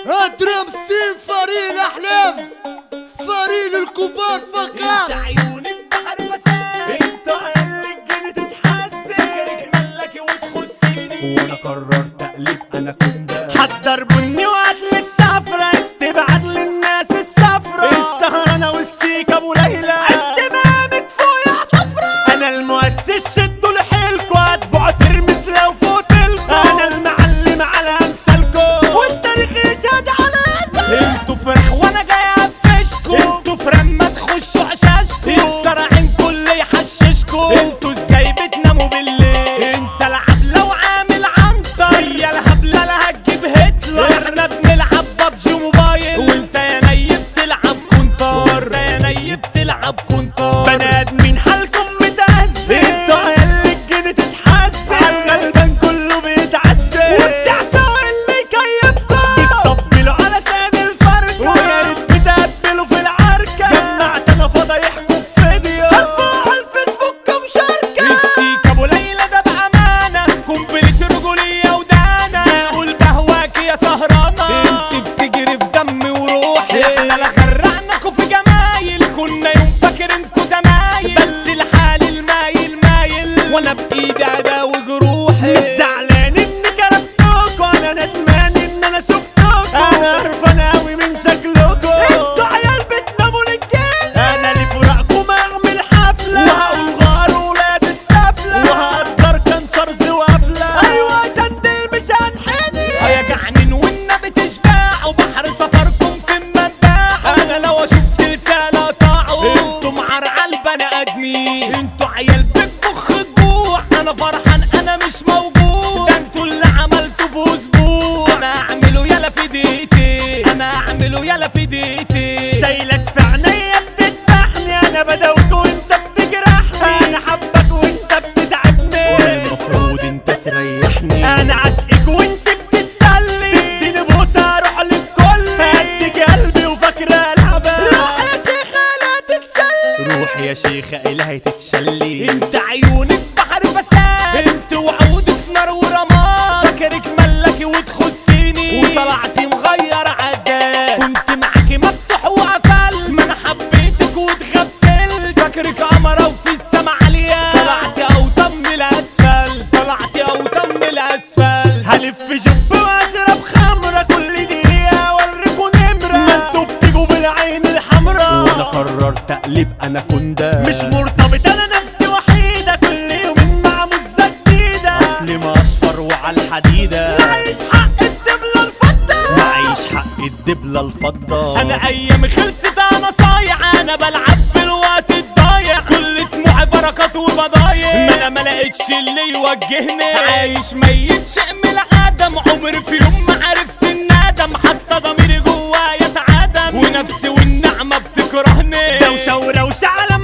درام ستيم فريق الاحلام فريق الكبار انت فقط عيون البحر فساد انت قلك جني تتحسن فكرك ملكي وتخصني وانا قررت اقلب انا كندا حضر بني وقت للسفرة استبعد للناس السفرة السهرانة والسيكة ابو ليلى استمامك فوق يا صفرة انا المؤسس شدوا لحيلكوا هتبعوا ترمس لو فوتلكوا انا المعلم على امثالكوا والتاريخ يشهد على هذا انتوا فرح وانا جاي افشكوا انتوا فرن ما تخشوا عشاشكوا يكسر عينكوا اللي يحششكوا انتوا ازاي بتناموا بالليل انت العب لو عامل عنتر هي الهبله لا هتجيب هتلر احنا بنلعب ببجي موبايل وانت يا نيب تلعب كونتر يا نيب تلعب كونتر بني ادمين حالكم متأذي انتوا عيال الجن تتحسن الغلبان كله بيتعسل وبتعشقوا اللي يكيفكم بتطبلوا علشان الفرقة ويا ريت بتقبلوا في العركة جمعت انا فضايحكم في فيديو ارفعوا على الفيسبوك مشاركة السيك ابو ليلى ده بامانه قنبله رجوليه ودانا قول بهواك يا سهرانه انت بتجري في دمي وروحي احنا لا غرقناكوا في جمايل كنا يوم فاكرينكوا زمايل بس الحال المايل مايل وانا بايدي اداوي جروحي مش زعلان اني كرفتكوا انا ندمان ان انا شفتكوا انا قرفان اوي من شكلكوا انتوا عيال بتناموا للجن انا لفراقكم اعمل حفله وهقول غار ولاد السفله وهقدر كان شرز وقفله ايوه سندل مش هنحني يا جعنين والنبي تشبع وبحر سفركم في المنبع انا لو اشوف سلسله قطعوا انتوا معرعى البني ادمين انتوا عيال بتبخ الجوع انا فرحان انا مش موجود ده انتوا اللي عملتوا في اسبوع انا اعمله يلا في دقيقتين انا اعمله يلا في دقيقتين شايلك في عينيا بتذبحني انا بدوك وانت بتجرحني انا حبك وانت بتتعبني والمفروض انت تريحني انا عشقك وانت بتتسلي تديني بوسه اروح للكل هديك قلبي وفاكره العبها روح يا شيخه لا تتشلي روح يا شيخه الهي تتشلي انت عيونك بحر فساد انت وعودك نار ورماد فاكرك ملكي وتخصيني وطلعتي مغير عداد كنت معاكي مفتوح وقفل ما انا حبيتك واتغفلت فاكرك قمرة وفي السما عالية طلعتي اوطى من الاسفل طلعتي اوطى من الاسفل هلف جب واشرب خمرة كل دقيقة اوريكوا نمرة ما انتوا بتيجوا بالعين الحمراء وانا قررت اقلب انا كندا مش مرتبط انا نفسي وحيدة كل يومين مع مزة جديدة اصلي ما اشفر وعلى الحديدة معيش حق الدبلة الفضة معيش حق الدبلة الفضة انا ايامي خلصت انا صايع انا بلعب في الوقت الضايع كل طموحي بركات وبضايع ما انا ما لقيتش اللي يوجهني عايش ميت شيء من العدم عمري في يوم ما عرفت الندم حتى ضميري جوايا اتعدم ونفسي والنعمه بتكرهني دوشة وروشة على